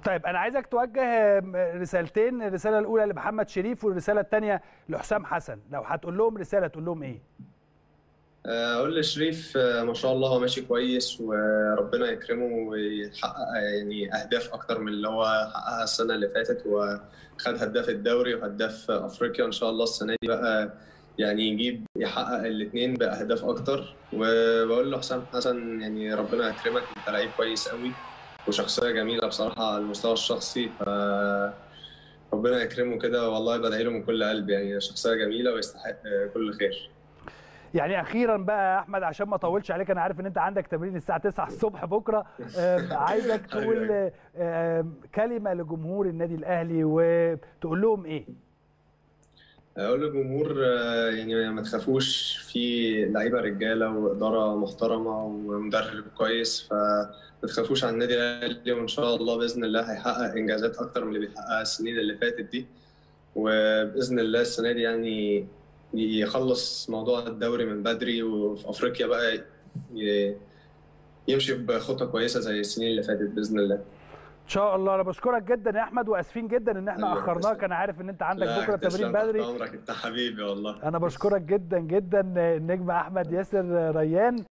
طيب انا عايزك توجه رسالتين الرساله الاولى لمحمد شريف والرساله الثانيه لحسام حسن لو هتقول لهم رساله تقول لهم ايه اقول لشريف ما شاء الله هو ماشي كويس وربنا يكرمه ويحقق يعني اهداف اكتر من اللي هو حققها السنه اللي فاتت هو خد هداف الدوري وهداف افريقيا ان شاء الله السنه دي بقى يعني يجيب يحقق الاثنين باهداف اكتر وبقول له حسام حسن يعني ربنا يكرمك انت لعيب كويس قوي وشخصيه جميله بصراحه على المستوى الشخصي ف ربنا يكرمه كده والله بدعي له من كل قلبي يعني شخصيه جميله ويستحق كل خير يعني اخيرا بقى يا احمد عشان ما اطولش عليك انا عارف ان انت عندك تمرين الساعه 9 الصبح بكره عايزك تقول كلمه لجمهور النادي الاهلي وتقول لهم ايه اقول للجمهور يعني ما تخافوش في لعيبه رجاله واداره محترمه ومدرب كويس فما تخافوش على النادي الاهلي وان شاء الله باذن الله هيحقق انجازات اكتر من اللي بيحققها السنين اللي فاتت دي وباذن الله السنه دي يعني يخلص موضوع الدوري من بدري وفي افريقيا بقى يمشي بخطه كويسه زي السنين اللي فاتت باذن الله ان شاء الله انا بشكرك جدا يا احمد واسفين جدا ان احنا اخرناك انا عارف ان انت عندك بكره تمرين بدري عمرك انت حبيبي والله انا بشكرك جدا جدا النجم احمد ياسر ريان